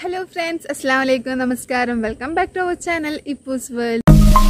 hello friends അസ്സാം വലൈക്കും നമസ്കാരം welcome back to our channel ഇപ്പൂസ് വേൾഡ്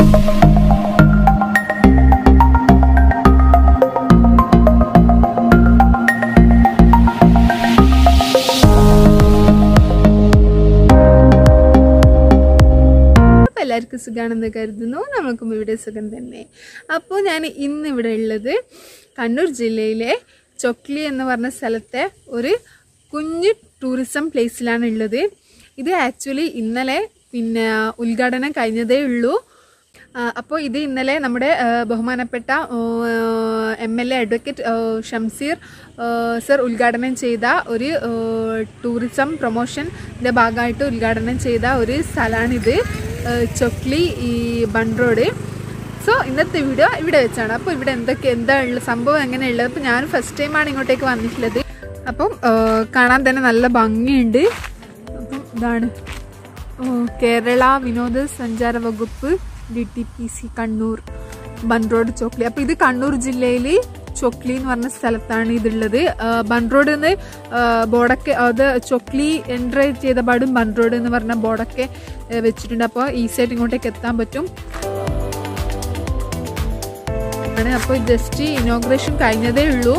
അപ്പോൾ എല്ലാവർക്കും സുഖമാണെന്ന് കരുതുന്നു നമുക്കും ഇവിടെ സുഖം തന്നെ അപ്പോൾ ഞാൻ ഇന്ന് ഇവിടെ ഉള്ളത് കണ്ണൂർ ജില്ലയിലെ ചൊക്ലി എന്ന് പറഞ്ഞ സ്ഥലത്തെ ഒരു കുഞ്ഞു ടൂറിസം പ്ലേസിലാണ് ഉള്ളത് ഇത് ആക്ച്വലി ഇന്നലെ പിന്നെ ഉദ്ഘാടനം കഴിഞ്ഞതേ ഉള്ളൂ ആ, അപ്പോൾ ഇത് ഇന്നലെ നമ്മുടെ ആ, ബഹുമാനപ്പെട്ട എം എൽ എ അഡ്വക്കേറ്റ് ആ, ഷംസീർ ആ, സർ ഉദ്ഘാടനം ചെയ്ത ഒരു ആ, ടൂറിസം പ്രൊമോഷൻ്റെ ഭാഗമായിട്ട് ഉദ്ഘാടനം ചെയ്ത ഒരു സ്ഥലമാണിത് ആ, ചൊക്ലി ഈ ബൺ റോഡ് സോ ഇന്നത്തെ വീഡിയോ ഇവിടെ വെച്ചാണ് അപ്പോൾ ഇവിടെ എന്തൊക്കെ എന്താ ഉള്ളത് സംഭവം എങ്ങനെയുള്ളത് അപ്പോൾ ഞാൻ ഫസ്റ്റ് ടൈമാണ് ഇങ്ങോട്ടേക്ക് വന്നിട്ടുള്ളത് അപ്പം ആ, കാണാൻ തന്നെ നല്ല ഭംഗിയുണ്ട് അപ്പം ഇതാണ് ഓ, കേരള വിനോദസഞ്ചാര വകുപ്പ് D T P C Kannur bund road Chokli അപ്പോൾ ഇത് കണ്ണൂർ ജില്ലയിൽ ചൊക്ലി എന്ന് പറഞ്ഞ സ്ഥലത്താണ് ഇതുള്ളത് ആ, ബൺ റോഡ് എന്ന് ബോർഡൊക്കെ അത് ചൊക്ലി എൻ്റർ ചെയ്ത പാടും ബൺ റോഡ് എന്ന് പറഞ്ഞ ബോർഡൊക്കെ ആ, വെച്ചിട്ടുണ്ട് അപ്പോൾ ഈസി ആയിട്ട് ഇങ്ങോട്ടേക്ക് എത്താൻ പറ്റും ആണ് അപ്പോൾ ജസ്റ്റ് ഇനോഗ്രേഷൻ കഴിഞ്ഞതേ ഉള്ളൂ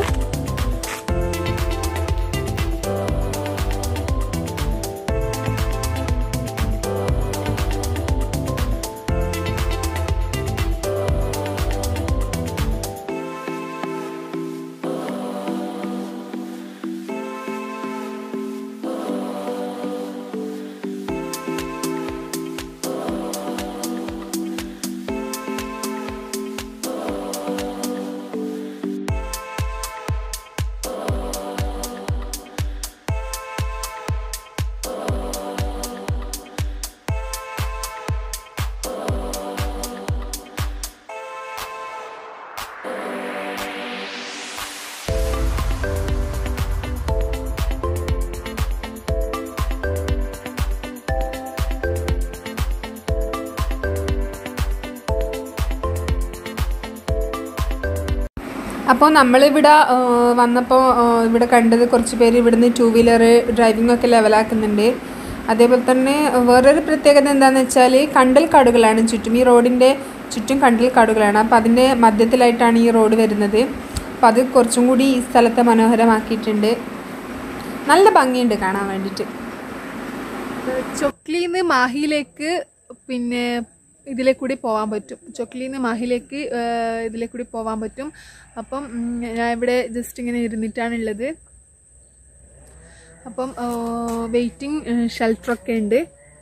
അപ്പോൾ നമ്മളിവിടെ വന്നപ്പോൾ ഇവിടെ കണ്ടത് കുറച്ച് പേര് ഇവിടുന്ന് ടൂ വീലർ ഡ്രൈവിംഗ് ഒക്കെ ലെവലാക്കുന്നുണ്ട് അതേപോലെ തന്നെ വേറൊരു പ്രത്യേകത എന്താണെന്ന് വെച്ചാൽ കണ്ടൽ കാടുകളാണ് ചുറ്റും ഈ റോഡിൻ്റെ ചുറ്റും കണ്ടൽ കാടുകളാണ് അപ്പോൾ അതിൻ്റെ മധ്യത്തിലായിട്ടാണ് ഈ റോഡ് വരുന്നത് അപ്പോൾ അത് കുറച്ചും കൂടി ഈ സ്ഥലത്തെ മനോഹരമാക്കിയിട്ടുണ്ട് നല്ല ഭംഗിയുണ്ട് കാണാൻ വേണ്ടിയിട്ട് ചൊക്ലിന്ന് മാഹിയിലേക്ക് പിന്നെ ഇതിലെ കൂടി പോകാൻ പറ്റും ചൊക്ലിന്ന് മാഹിയിലേക്ക് ഇതിലെ കൂടി പോകാൻ പറ്റും അപ്പം ഉം, ഞാൻ ഇവിടെ ജസ്റ്റ് ഇങ്ങനെ ഇരുന്നിട്ടാണ് ഉള്ളത് അപ്പം വെയിറ്റിംഗ് ഷെൽട്ടറൊക്കെ ഉണ്ട്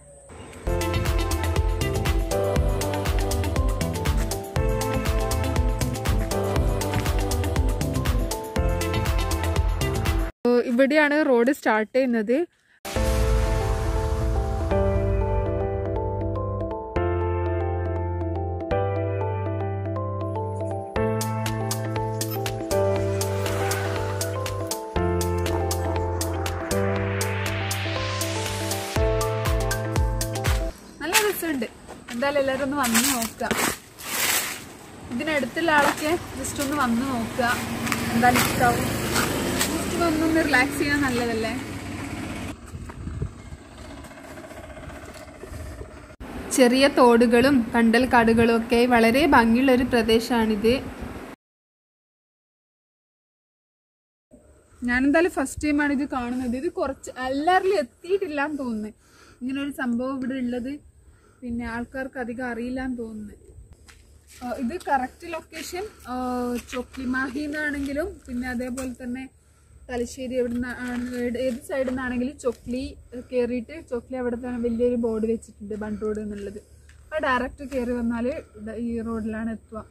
ഏഹ് ഇവിടെയാണ് റോഡ് സ്റ്റാർട്ട് ചെയ്യുന്നത് നല്ല രസമുണ്ട് എന്തായാലും എല്ലാവരും ഒന്ന് വന്ന് നോക്കുക ഇതിനടുത്തുള്ള ആളൊക്കെ ജസ്റ്റ് ഒന്ന് വന്ന് നോക്കുക എന്തായാലും ഇഷ്ടാവും ജസ്റ്റ് വന്നൊന്ന് റിലാക്സ് ചെയ്യാൻ നല്ലതല്ലേ ചെറിയ തോടുകളും കണ്ടൽ കാടുകളും ഒക്കെ വളരെ ഭംഗിയുള്ള ഒരു പ്രദേശമാണിത് ഞാനെന്തായാലും ഫസ്റ്റ് ടൈമാണ് ഇത് കാണുന്നത് ഇത് കുറച്ച് എല്ലാവരിലും എത്തിയിട്ടില്ല എന്ന് തോന്നുന്നു ഇങ്ങനെ ഒരു സംഭവം ഇവിടെ ഉള്ളത് പിന്നെ ആൾക്കാർക്ക് അധികം അറിയില്ല എന്ന് തോന്നുന്നു ആ, ഇത് കറക്റ്റ് ലൊക്കേഷൻ ചൊക്ലിമാഹി എന്നാണെങ്കിലും പിന്നെ അതേപോലെ തന്നെ തലശ്ശേരി എവിടെ ഏത് സൈഡിൽ നിന്നാണെങ്കിലും ചൊക്ലി കയറിയിട്ട് ചൊക്ലി അവിടെ തന്നെ വലിയൊരു ബോർഡ് വെച്ചിട്ടുണ്ട് ബൺ റോഡ് എന്നുള്ളത് അപ്പോൾ ഡയറക്റ്റ് കയറി വന്നാൽ ഈ റോഡിലാണ് എത്തുക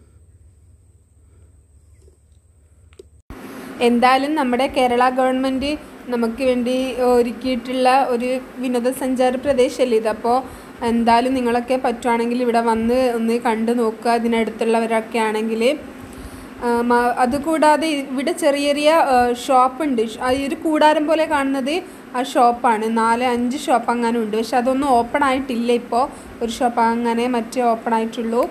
എന്തായാലും നമ്മുടെ കേരള ഗവൺമെൻറ് നമുക്ക് വേണ്ടി ഒരുക്കിയിട്ടുള്ള ഒരു വിനോദസഞ്ചാര പ്രദേശമല്ലേ ഇത് അപ്പോൾ എന്തായാലും നിങ്ങളൊക്കെ പറ്റുവാണെങ്കിൽ ഇവിടെ വന്ന് ഒന്ന് കണ്ടു നോക്കുക ഇതിനടുത്തുള്ളവരൊക്കെ ആണെങ്കിൽ അതുകൂടാതെ ഇവിടെ ചെറിയ ചെറിയ ഷോപ്പുണ്ട് ആ ഈ ഒരു കൂടാരം പോലെ കാണുന്നത് ആ ഷോപ്പാണ് നാല് അഞ്ച് ഷോപ്പ് അങ്ങനെ ഉണ്ട് പക്ഷെ അതൊന്നും ഓപ്പൺ ആയിട്ടില്ല ഇപ്പോൾ ഒരു ഷോപ്പ് അങ്ങനെ മറ്റേ ഓപ്പൺ ആയിട്ടുള്ളൂ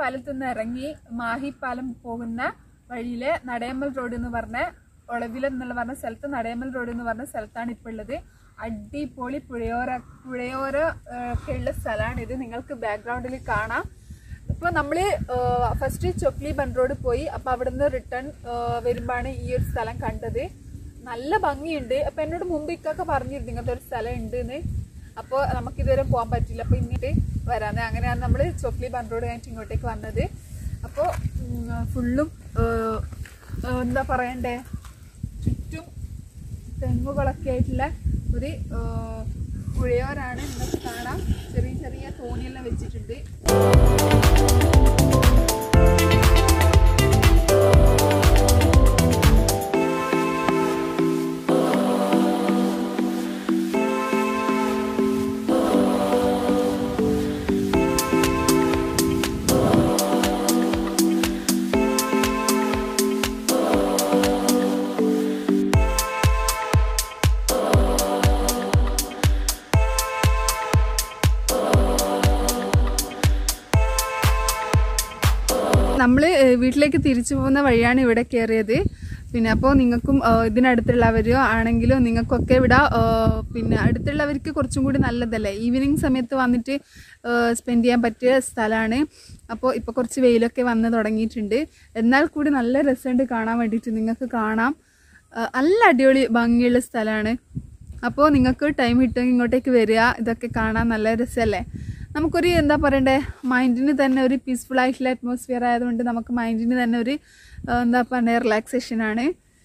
പാലത്ത് നിന്ന് ഇറങ്ങി മാഹി പാലം പോകുന്ന വഴിയിലെ നടയമ്മൽ റോഡ് എന്ന് പറഞ്ഞ ഒളവില എന്നുള്ള പറഞ്ഞ സ്ഥലത്ത് നടയമ്മൽ റോഡ് എന്ന് പറഞ്ഞ സ്ഥലത്താണ് ഇപ്പോൾ ഉള്ളത് അടിപൊളി പുഴയോര പുഴയോര ആ, ഒക്കെ ഉള്ള സ്ഥലമാണ് ഇത് നിങ്ങൾക്ക് ബാക്ക്ഗ്രൗണ്ടിൽ കാണാം ഇപ്പോൾ നമ്മൾ ഫസ്റ്റ് ചൊക്ലി ബൺ റോഡ് പോയി അപ്പോൾ അവിടുന്ന് റിട്ടേൺ വരുമ്പോഴാണ് ഈ ഒരു സ്ഥലം കണ്ടത് നല്ല ഭംഗിയുണ്ട് അപ്പോൾ എന്നോട് മുമ്പ് ഇക്കൊക്കെ പറഞ്ഞിരുന്നു ഇങ്ങനത്തെ ഒരു സ്ഥലം ഉണ്ട് എന്ന് അപ്പോൾ നമുക്ക് ഇതുവരെ പോകാൻ പറ്റില്ല അപ്പോൾ ഇങ്ങോട്ട് വരാന്ന് അങ്ങനെയാണ് നമ്മൾ ചൊക്ലി ബൺ റോഡ് കഴിഞ്ഞിട്ട് ഇങ്ങോട്ടേക്ക് വന്നത് അപ്പോൾ ഫുള്ളും എന്താ പറയണ്ടേ ചുറ്റും തെങ്ങുകളൊക്കെ ആയിട്ടുള്ള ഒരു ആ, പുഴയോരാണ് നിങ്ങൾക്ക് കാണാം ചെറിയ ചെറിയ തോണിയെല്ലാം വെച്ചിട്ടുണ്ട് നമ്മൾ വീട്ടിലേക്ക് തിരിച്ചു പോകുന്ന വഴിയാണ് ഇവിടെ കയറിയത് പിന്നെ അപ്പോൾ നിങ്ങൾക്കും ആ, ഇതിനടുത്തുള്ളവരോ ആണെങ്കിലോ നിങ്ങൾക്കൊക്കെ ഇവിടെ ആ, പിന്നെ അടുത്തുള്ളവർക്ക് കുറച്ചും കൂടി നല്ലതല്ലേ ഈവനിങ് സമയത്ത് വന്നിട്ട് സ്പെൻഡ് ചെയ്യാൻ പറ്റിയ സ്ഥലമാണ് അപ്പോൾ ഇപ്പോൾ കുറച്ച് വെയിലൊക്കെ വന്ന് തുടങ്ങിയിട്ടുണ്ട് എന്നാൽ കൂടി നല്ല രസമുണ്ട് കാണാൻ വേണ്ടിയിട്ട് നിങ്ങൾക്ക് കാണാം ആ, നല്ല അടിപൊളി ഭംഗിയുള്ള സ്ഥലമാണ് അപ്പോൾ നിങ്ങൾക്ക് ടൈം കിട്ടുമെങ്കിൽ ഇങ്ങോട്ടേക്ക് വരിക ഇതൊക്കെ കാണാൻ നല്ല രസമല്ലേ നമുക്കൊരു എന്താ പറയണ്ടേ മൈൻഡിന് തന്നെ ഒരു പീസ്ഫുൾ ആയിട്ടുള്ള അറ്റ്മോസ്ഫിയർ ആയതുകൊണ്ട് നമുക്ക് മൈൻഡിന് തന്നെ ഒരു ആ, എന്താ പറയുക റിലാക്സേഷൻ ആണ്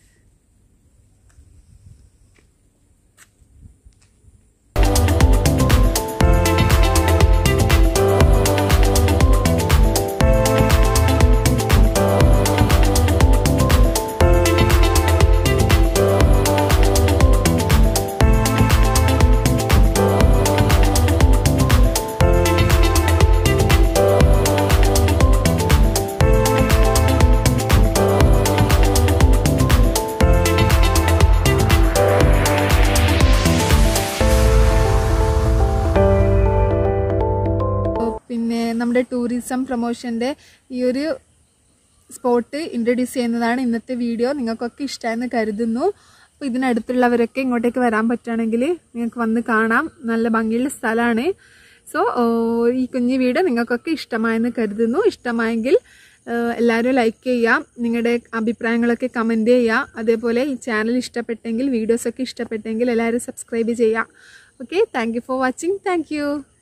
പിന്നെ നമ്മുടെ ടൂറിസം പ്രൊമോഷൻ്റെ ഈ ഒരു സ്പോട്ട് ഇൻട്രൊഡ്യൂസ് ചെയ്യുന്നതാണ് ഇന്നത്തെ വീഡിയോ നിങ്ങൾക്കൊക്കെ ഇഷ്ടമായെന്ന് കരുതുന്നു അപ്പോൾ ഇതിനടുത്തുള്ളവരൊക്കെ ഇങ്ങോട്ടേക്ക് വരാൻ പറ്റുകയാണെങ്കിൽ നിങ്ങൾക്ക് വന്ന് കാണാം നല്ല ഭംഗിയുള്ള സ്ഥലമാണ് സോ ഈ കുഞ്ഞു വീഡിയോ നിങ്ങൾക്കൊക്കെ ഇഷ്ടമായെന്ന് കരുതുന്നു ഇഷ്ടമായെങ്കിൽ ഏഹ്, എല്ലാവരും ലൈക്ക് ചെയ്യാം നിങ്ങളുടെ അഭിപ്രായങ്ങളൊക്കെ കമൻറ്റ് ചെയ്യാം അതേപോലെ ഈ ചാനൽ ഇഷ്ടപ്പെട്ടെങ്കിൽ വീഡിയോസൊക്കെ ഇഷ്ടപ്പെട്ടെങ്കിൽ എല്ലാവരും സബ്സ്ക്രൈബ് ചെയ്യാം okay thank you for watching thank U